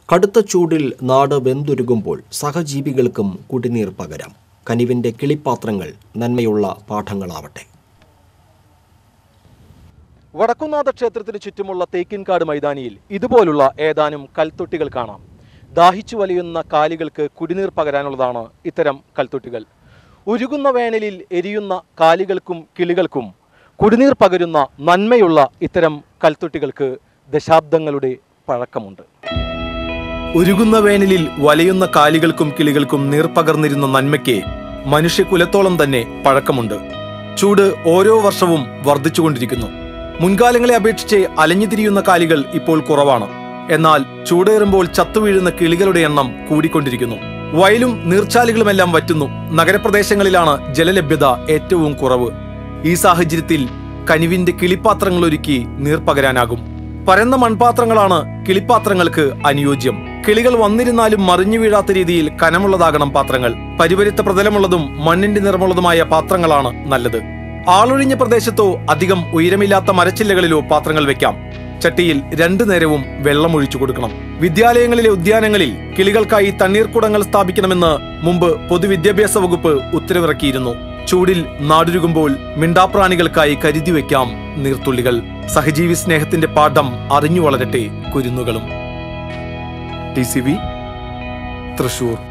കടുത്ത ചൂടിൽ നാട് വെന്തുരുകുമ്പോൾ സഹജീവികൾക്കും കുടിനീർ പകരാം കനിവിൻ്റെ കിളിപ്പാത്രങ്ങൾ നന്മയുള്ള പാഠങ്ങളാവട്ടെ വടക്കുന്നാഥ ക്ഷേത്രത്തിന് ചുറ്റുമുള്ള തേക്കിൻകാട് മൈതാനിയിൽ ഇതുപോലുള്ള ഏതാനും കൽത്തൊട്ടികൾ കാണാം ദാഹിച്ചു വലിയുന്ന കാലികൾക്ക് കുടിനീർ പകരാനുള്ളതാണ് ഇത്തരം കൽത്തൊട്ടികൾ ഉരുകുന്ന വേനലിൽ എരിയുന്ന കാലികൾക്കും കിളികൾക്കും കുടിനീർ പകരുന്ന നന്മയുള്ള ഇത്തരം കൽത്തൊട്ടികൾക്ക് ദശാബ്ദങ്ങളുടെ പഴക്കമുണ്ട് ഉരുകുന്ന വേനലിൽ വലയുന്ന കാലികൾക്കും കിളികൾക്കും നീർ പകർന്നിരുന്ന നന്മയ്ക്ക് മനുഷ്യകുലത്തോളം തന്നെ പഴക്കമുണ്ട് ചൂട് ഓരോ വർഷവും വർദ്ധിച്ചുകൊണ്ടിരിക്കുന്നു മുൻകാലങ്ങളെ അപേക്ഷിച്ച് അലഞ്ഞുതിരിയുന്ന കാലികൾ ഇപ്പോൾ കുറവാണ് എന്നാൽ ചൂടേറുമ്പോൾ ചത്തുവീഴുന്ന കിളികളുടെ എണ്ണം കൂടിക്കൊണ്ടിരിക്കുന്നു വയലും നീർച്ചാലുകളുമെല്ലാം വറ്റുന്നു നഗരപ്രദേശങ്ങളിലാണ് ജലലഭ്യത ഏറ്റവും കുറവ് ഈ സാഹചര്യത്തിൽ കനിവിന്റെ കിളിപ്പാത്രങ്ങൾ ഒരുക്കി നീർ പകരാനാകും പരന്ന മൺപാത്രങ്ങളാണ് കിളിപ്പാത്രങ്ങൾക്ക് അനുയോജ്യം കിളികൾ വന്നിരുന്നാലും മറിഞ്ഞു വീഴാത്ത രീതിയിൽ കനമുള്ളതാകണം പാത്രങ്ങൾ പരിവരുത്ത പ്രതലമുള്ളതും മണ്ണിന്റെ നിറമുള്ളതുമായ പാത്രങ്ങളാണ് നല്ലത് ആളൊഴിഞ്ഞ പ്രദേശത്തോ അധികം ഉയരമില്ലാത്ത മരച്ചില്ലകളിലോ പാത്രങ്ങൾ വെക്കാം ചട്ടിയിൽ രണ്ടു നേരവും വെള്ളം ഒഴിച്ചു കൊടുക്കണം വിദ്യാലയങ്ങളിലെ ഉദ്യാനങ്ങളിൽ കിളികൾക്കായി തണ്ണീർക്കുടങ്ങൾ സ്ഥാപിക്കണമെന്ന് മുമ്പ് പൊതുവിദ്യാഭ്യാസ വകുപ്പ് ഉത്തരവിറക്കിയിരുന്നു ചൂടിൽ നാടുരുകുമ്പോൾ മിണ്ടാപ്രാണികൾക്കായി കരുതി വെക്കാം നീർത്തുള്ളികൾ സഹജീവി സ്നേഹത്തിന്റെ പാഠം അറിഞ്ഞു വളരട്ടെ കുരുന്നുകളും ടി സി വി തൃശൂർ